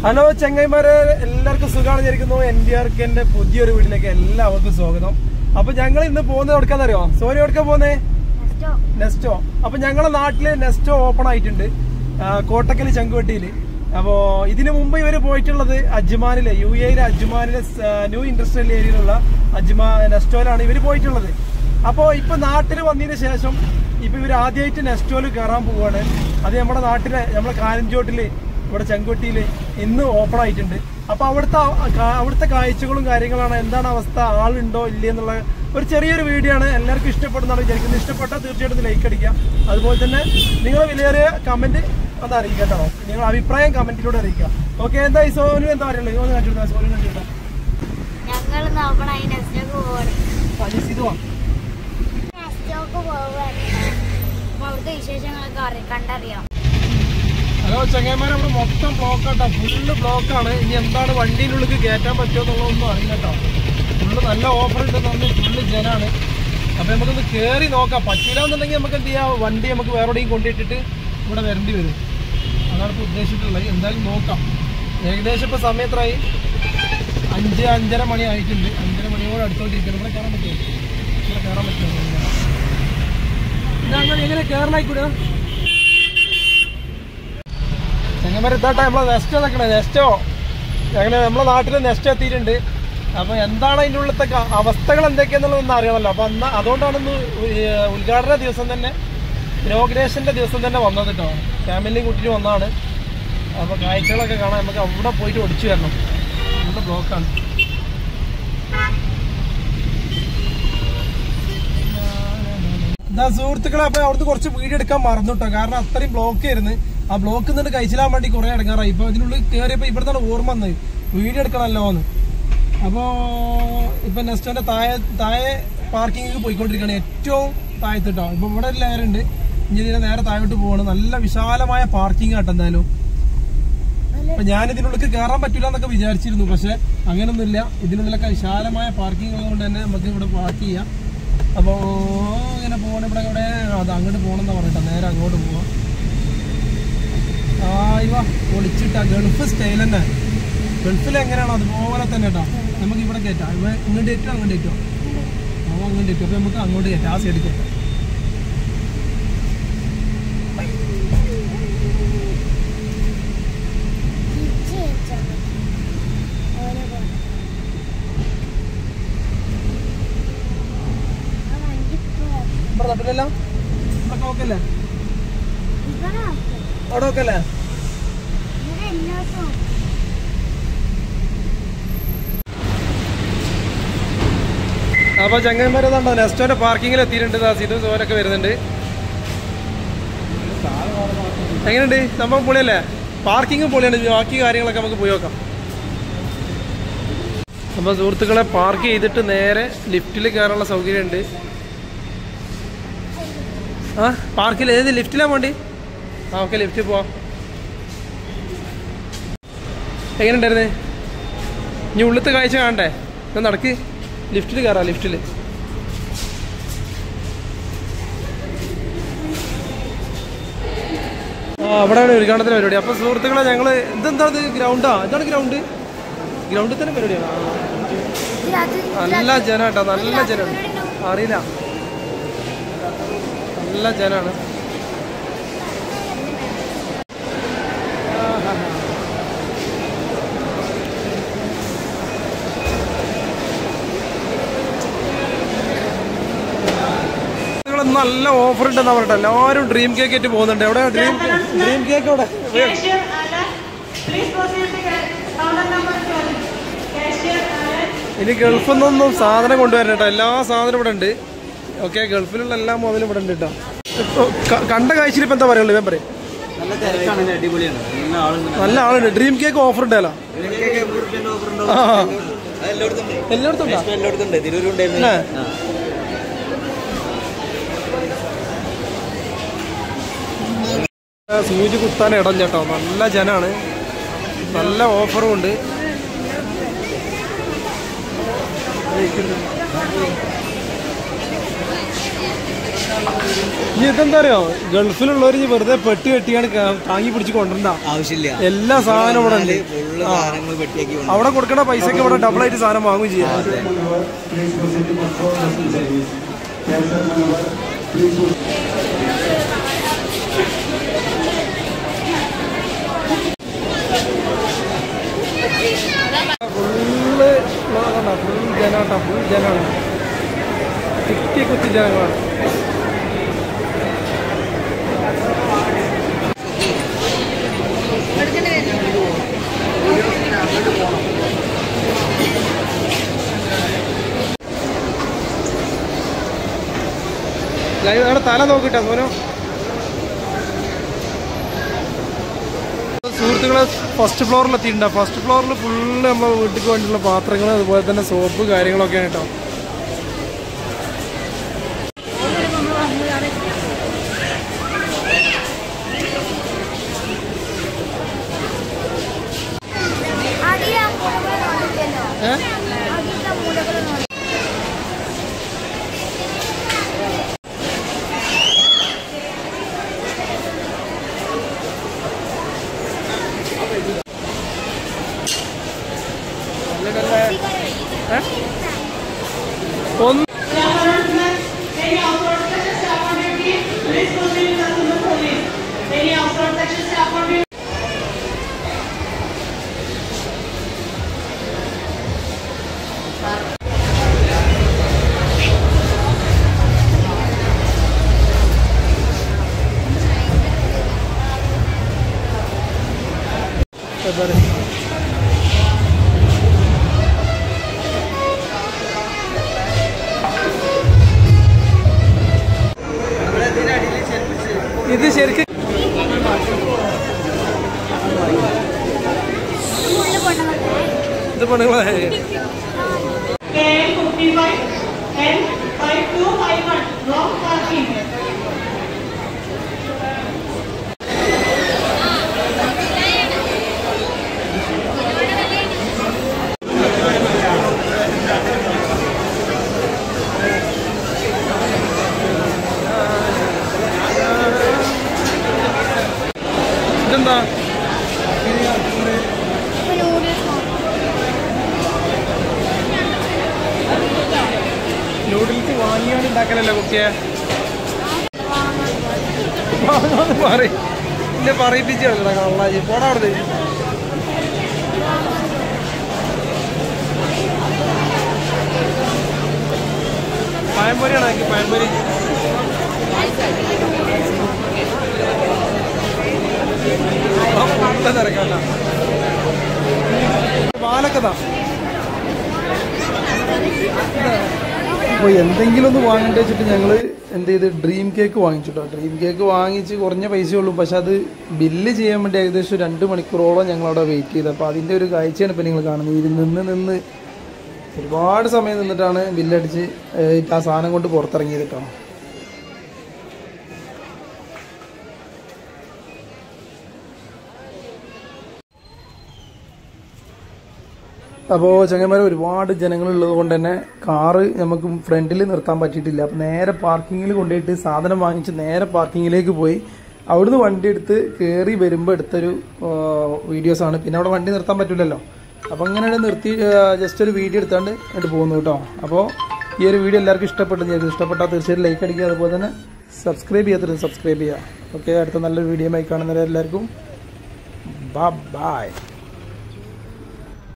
Hello ചെങ്ങൈമാരെ എല്ലാവർക്കും സുഖമാണ് വിചാരിക്കുന്നു എൻ ഡി ആർക്കിന്റെ പുതിയൊരു വീട്ടിലേക്ക് എല്ലാവർക്കും സ്വാഗതം അപ്പൊ ഞങ്ങൾ ഇന്ന് പോകുന്നത് എവിടക്കാന്നറിയോ സോനി എവിടക്കാ പോകുന്നേ നെസ്റ്റോ അപ്പൊ ഞങ്ങളെ നാട്ടില് നെസ്റ്റോ ഓപ്പൺ ആയിട്ടുണ്ട് ആ, കോട്ടക്കല് ചെങ്കുവട്ടിയില് അപ്പോ ഇതിനു മുമ്പ് ഇവര് പോയിട്ടുള്ളത് അജ്മാനിലെ യു എയിലെ അജ്മാനിലെ സ്- ന്യൂ ഇൻഡസ്ട്രിയൽ ഏരിയയിലുള്ള അജ്മാ നെസ്റ്റോയിലാണ് ഇവര് പോയിട്ടുള്ളത് അപ്പോ ഇപ്പൊ നാട്ടിൽ വന്നതിന് ശേഷം ഇപ്പൊ ഇവര് ആദ്യമായിട്ട് നെസ്റ്റോയിൽ കയറാൻ പോവാണ് അത് നമ്മുടെ നാട്ടിലെ നമ്മളെ കാലഞ്ചോട്ടില് ഇവിടെ ചെങ്കൊട്ടിയില് ഇന്ന് ഓപ്പൺ ആയിട്ടുണ്ട് അപ്പൊ അവിടുത്തെ ആ- കാ- അവിടുത്തെ കാഴ്ചകളും കാര്യങ്ങളാണ് എന്താണ് അവസ്ഥ ആളുണ്ടോ ഇല്ലേ എന്നുള്ള ഒരു ചെറിയൊരു വീഡിയോ ആണ് എല്ലാവർക്കും ഇഷ്ടപ്പെടുന്നതാണ് വിചാരിക്കുന്നത് ഇഷ്ടപ്പെട്ടാൽ തീർച്ചയായിട്ടും ലൈക്ക് അടിക്കുക അതുപോലെ തന്നെ നിങ്ങൾ വിലയേറിയ കമന്റ് ഒന്ന് അറിയിക്കുക കേട്ടോ നിങ്ങൾ അഭിപ്രായം കമന്റിലൂടെ അറിയിക്കുക ഓക്കെ എന്താ ഈ സോനു എന്താ പറയുള്ളത് സോനു കണ്ടിരുന്ന സോനു കണ്ടിരുന്ന ഞങ്ങൾ നോക്കണം ഈ നെസ്റ്റോക്ക് പോവാണ് ഇത് വാ നെസ്റ്റോക്ക് പോവാണ് അപ്പൊ അവിടുത്തെ വിശേഷങ്ങളൊക്കെ അറി കണ്ടറിയാം ഹലോ ചങ്ങന്മാരെ ഇവിടെ മൊത്തം ബ്ലോക്ക് ആട്ടോ ഫുള്ള് ബ്ലോക്കാണ് ഇനി എന്താണ് വണ്ടീൻ്റെ ഉള്ളിൽ കയറ്റാൻ പറ്റുമോ എന്നുള്ളതൊന്നും അറിയില്ല കേട്ടോ ഫുള്ള് നല്ല ഓഫർ ഉണ്ടെന്ന് പറഞ്ഞ് ഫുള്ള് ജനാണ് അപ്പൊ നമുക്കൊന്ന് കയറി നോക്കാം പറ്റില്ല എന്നുണ്ടെങ്കിൽ നമുക്ക് എന്ത് ചെയ്യാം വണ്ടി നമുക്ക് വേറെ എവിടെയും കൊണ്ടിട്ടിട്ട് ഇവിടെ വരേണ്ടി വരും അതാണ് ഇപ്പോൾ ഉദ്ദേശിച്ചിട്ടുള്ളത് എന്തായാലും നോക്കാം ഏകദേശം ഇപ്പോൾ സമയത്തായി അഞ്ച് അഞ്ചര മണി ആയിട്ടുണ്ട് അഞ്ചര മണിയോട് അടുത്തോണ്ടിരിക്കണം ഇവിടെ കയറാൻ പറ്റുമോ ഇവിടെ കയറാൻ പറ്റുമോ ഇതങ്ങനെ എങ്ങനെ കയറലായിക്കൂടാ ചെങ്ങന്മാർ ഇതാട്ടെ നമ്മളെ നെസ്റ്റോ നിൽക്കണേ നെസ്റ്റോ അങ്ങനെ നമ്മളെ നാട്ടിൽ നെസ്റ്റോ എത്തിയിട്ടുണ്ട് അപ്പൊ എന്താണ് അതിൻ്റെ ഉള്ളിലത്തെ ക- അവസ്ഥകൾ എന്തൊക്കെയാന്നുള്ളതൊന്നും അറിയണമല്ലോ അപ്പൊ അന്ന് അതുകൊണ്ടാണ് ഇന്ന് ഈ ഉദ്ഘാടന ദിവസം തന്നെ ഇനോഗ്രേഷന്റെ ദിവസം തന്നെ വന്നത് കേട്ടോ ഫാമിലിയും കൂട്ടിയിട്ട് വന്നതാണ് അപ്പൊ കാഴ്ചകളൊക്കെ കാണാൻ നമുക്ക് അവിടെ പോയിട്ട് ഒടിച്ചു വരണം ഇവിടെ ബ്ലോക്കാണ് എന്താ സുഹൃത്തുക്കളെ അപ്പൊ അവിടുന്ന് കുറച്ച് വീഡിയോ എടുക്കാൻ മറന്നു കേട്ടോ കാരണം അത്രയും ബ്ലോക്ക് ആയിരുന്നു ആ ബ്ലോക്ക് നിന്നിട്ട് കഴിച്ചിലാൻ വേണ്ടി കുറെ ഇടങ്ങാറായി ഇപ്പൊ ഇതിനുള്ളിൽ കയറിയപ്പോ ഇവിടുന്നാണ് ഓർമ്മ വന്നത് വീഡിയോ എടുക്കണമല്ലോ എന്ന് അപ്പോ ഇപ്പൊ നെസ്റ്റോന്റെ താഴെ താഴെ പാർക്കിംഗ് പോയിക്കൊണ്ടിരിക്കുകയാണ് ഏറ്റവും താഴത്ത് കേട്ടോ ഇപ്പൊ ഇവിടെ ഒരു ലെയർ ഉണ്ട് ഇനി ഇതിനെ നേരെ താഴോട്ട് പോവാണ് നല്ല വിശാലമായ പാർക്കിംഗ് ആട്ടോ എന്തായാലും അപ്പൊ ഞാൻ ഇതിനുള്ളിൽ കയറാൻ പറ്റില്ല എന്നൊക്കെ വിചാരിച്ചിരുന്നു പക്ഷെ അങ്ങനൊന്നുമില്ല ഇതിനുള്ളിലൊക്കെ വിശാലമായ പാർക്കിംഗ് ഉള്ളതുകൊണ്ട് തന്നെ നമുക്ക് ഇവിടെ പാർക്ക് ചെയ്യാം അപ്പോ ഇങ്ങനെ പോകണം ഇവിടെ ഇവിടെ അത് അങ്ങോട്ട് പോകണമെന്നാ പറഞ്ഞിട്ടോ നേരെ അങ്ങോട്ട് പോവാം ആ ഇവ പൊളിച്ചിട്ടാ ഗൾഫ് സ്റ്റൈൽ തന്നെ ഗൾഫിൽ എങ്ങനെയാണോ അതുപോലെ തന്നെ കേട്ടോ നമുക്ക് ഇവിടെ കയറ്റാം ഇവ ഇങ്ങോട്ട് കയറ്റോ അങ്ങോട്ട് കയറ്റോ അവ അങ്ങോട്ട് കയറ്റും അപ്പൊ നമുക്ക് അങ്ങോട്ട് കയറ്റാം ആ സൈഡിൽ കയറ്റാം ഇവിടെ തട്ടില്ലല്ലോ ഇവിടെ നോക്കല്ലേ അവിടെ നോക്കല്ലേ അപ്പൊ ചങ്ങന്മാരതാണ്ടോ നെസ്റ്റോന്റെ പാർക്കിങ്ങിൽ എത്തിയിട്ടുണ്ട് ദാ സീറ്റും സോനൊക്കെ വരുന്നുണ്ട് എങ്ങനെയുണ്ട് സംഭവം പൊളിയല്ലേ പാർക്കിങ്ങും പൊളിയാണ് ഇനി ബാക്കി കാര്യങ്ങളൊക്കെ നമുക്ക് പോയി നോക്കാം അപ്പൊ സുഹൃത്തുക്കളെ പാർക്ക് ചെയ്തിട്ട് നേരെ ലിഫ്റ്റിൽ കയറാനുള്ള സൗകര്യം ഉണ്ട് ആ പാർക്കിൽ ഏത് ലിഫ്റ്റിലാ വേണ്ടി ആ ഓക്കെ ലിഫ്റ്റിൽ പോവാം എങ്ങനെ ഉണ്ടായിരുന്നേ ഇനി ഉള്ളത്തെ കാഴ്ച കാണണ്ടേ ഞാൻ നടക്ക് ലിഫ്റ്റിൽ കയറാം ലിഫ്റ്റിൽ ആ അവിടെയാണ് ഉദ്ഘാടനത്തിന് പരിപാടി അപ്പൊ സുഹൃത്തുക്കളെ ഞങ്ങള് ഇതെന്താ ഗ്രൗണ്ടാ ഇതാണ് ഗ്രൗണ്ട് ഗ്രൗണ്ടിൽ തന്നെ പരിപാടിയാണ് ആ. നല്ല ജനാട്ടോ നല്ല ജനാണ് അറിയില്ല നല്ല ജനാണ് നിങ്ങള് നല്ല ഓഫർ ഉണ്ടെന്നാ പറഞ്ഞിട്ട് എല്ലാവരും ഡ്രീം കേക്ക് ആയിട്ട് പോകുന്നുണ്ട് എവിടെ ഡ്രീം ഡ്രീം കേക്ക് എവിടെ Cashier Alan, please proceed to ca- counter number 12. Cashier Alan, ഇനി ഗൾഫിൽ നിന്നൊന്നും സാധനം കൊണ്ടുവരണം കേട്ടോ എല്ലാ സാധനവും ഇവിടെ ഉണ്ട് ഓക്കെ ഗൾഫിലുള്ള എല്ലാ മുതലും ഇവിടെ ഉണ്ട് കേട്ടോ ഇപ്പൊ ക- കണ്ട കാഴ്ചയിൽ ഇപ്പൊ എന്താ പറയുള്ളൂ ഇവൻ പറയും നല്ല തിരക്കാണ് ഇത് അടിപൊളിയാണ് നല്ല ആളുണ്ട് നല്ല ആളുണ്ട് ഡ്രീം കേക്ക് ഓഫർ ഉണ്ടല്ലോ ആ എല്ലായിടത്തും ഉണ്ട് എല്ലായിടത്തും ഉണ്ടോ? എല്ലായിടത്തും ഉണ്ട് തിരൂരുണ്ടായിരുന്നു ഏ. ആ, സൂചി കുത്താൻ ഇടം ചേട്ടോ നല്ല ജനാണ് നല്ല ഓഫറും ഉണ്ട് ഇനി ഇതെന്താ അറിയോ ഗൾഫിലുള്ളവർ ഇനി വെറുതെ പെട്ടി കെട്ടിയാണ് കാ- താങ്ങി പിടിച്ച് കൊണ്ടുവരണ്ട ആവശ്യമില്ല എല്ലാ സാധനവും ഇവിടെ ഉണ്ട് ഫുള്ള് സാധനങ്ങൾ വെട്ടിയാക്കി കൊണ്ട് അവിടെ കൊടുക്കണ പൈസക്ക് ഇവിടെ ഡബിൾ ആയിട്ട് സാധനം വാങ്ങുകയും ചെയ്യാം ഫുള്ള് ഫുൾ ജനാട്ടാ ഫുൾ ജനാണ് കുത്തി കുത്തി ജനങ്ങളാണ് ലൈവ് അവിടെ തല നോക്കിട്ടാ സോനോ സുഹൃത്തുക്കളെ ഫസ്റ്റ് ഫ്ലോറിൽ എത്തിയിട്ടുണ്ട് ഫസ്റ്റ് ഫ്ലോറിൽ ഫുള്ള് നമ്മളെ വീട്ടിലേക്ക് വേണ്ടിയുള്ള പാത്രങ്ങൾ അതുപോലെ തന്നെ സോപ്പ് കാര്യങ്ങളൊക്കെയാണ് കേട്ടോ അടിയാ മൂലകൾ നോക്കിയല്ലോ ഏഹ് അടിയിലെ മൂലകൾ നോക്കി ഒന്ന് Any outside section staff on duty, please proceed with the police. Any outside section staff on duty. എന്താ പറയുക ഇത് ശരിക്കും ഫുള്ള് കൊണ്ടുവന്നേ ഇത് പെണ്ണുങ്ങളെ KL 55 N 5251, wrong parking. ഇതെന്താ ഇപ്പൊ നൂഡിൽസ് നൂഡിൽസ് വാങ്ങിയാണ് ഉണ്ടാക്കലല്ലേ കുട്ടിയെ പറയും എന്നെ പറയിപ്പിച്ചാണ് കള്ളാജി പോടാ അവിടെ പഴംപൊരിയാണോ എനിക്ക് പഴംപൊരി ആ, ഫുള്ള് തിരക്കല്ല പാലൊക്കെ താ അപ്പോൾ എന്തെങ്കിലും ഒന്ന് വാങ്ങേണ്ടി വെച്ചിട്ട് ഞങ്ങൾ എന്ത് ചെയ്ത് ഡ്രീം കേക്ക് വാങ്ങിച്ചിട്ടോ ഡ്രീം കേക്ക് വാങ്ങിച്ച് കുറഞ്ഞ പൈസയുള്ളൂ പക്ഷെ അത് ബില്ല് ചെയ്യാൻ വേണ്ടി ഏകദേശം രണ്ട് മണിക്കൂറോളം ഞങ്ങൾ അവിടെ വെയിറ്റ് ചെയ്തത് അപ്പോൾ അതിൻ്റെ ഒരു കാഴ്ചയാണ് ഇപ്പോൾ നിങ്ങൾ കാണുന്നത് ഇത് നിന്ന് നിന്ന് ഒരുപാട് സമയം നിന്നിട്ടാണ് ബില്ലടിച്ച് ഏഹ്, ആ സാധനം കൊണ്ട് പുറത്തിറങ്ങിയത് കേട്ടോ അപ്പോൾ ചങ്ങന്മാരെ ഒരുപാട് ജനങ്ങളുള്ളത് കൊണ്ട് തന്നെ കാറ് നമുക്ക് ഫ്രണ്ടിൽ നിർത്താൻ പറ്റിയിട്ടില്ല അപ്പം നേരെ പാർക്കിങ്ങിൽ കൊണ്ടുപോയിട്ട് സാധനം വാങ്ങിച്ച് നേരെ പാർക്കിങ്ങിലേക്ക് പോയി അവിടുന്ന് വണ്ടി എടുത്ത് കയറി വരുമ്പോൾ എടുത്തൊരു വീഡിയോസ് ആണ് പിന്നെ അവിടെ വണ്ടി നിർത്താൻ പറ്റില്ലല്ലോ അപ്പം അങ്ങനെ നിർത്തി ജസ്റ്റ് ഒരു വീഡിയോ എടുത്താണ്ട് എന്നിട്ട് പോകുന്നു കേട്ടോ അപ്പോൾ ഈ ഒരു വീഡിയോ എല്ലാവർക്കും ഇഷ്ടപ്പെട്ടു ഞാൻ ഇഷ്ടപ്പെട്ടാൽ തീർച്ചയായിട്ടും ലൈക്ക് അടിക്കുക അതുപോലെ തന്നെ സബ്സ്ക്രൈബ് ചെയ്യാത്തത് സബ്സ്ക്രൈബ് ചെയ്യുക ഓക്കെ അടുത്ത നല്ലൊരു വീഡിയോ ആയി കാണുന്നവരെ എല്ലാവർക്കും ബൈ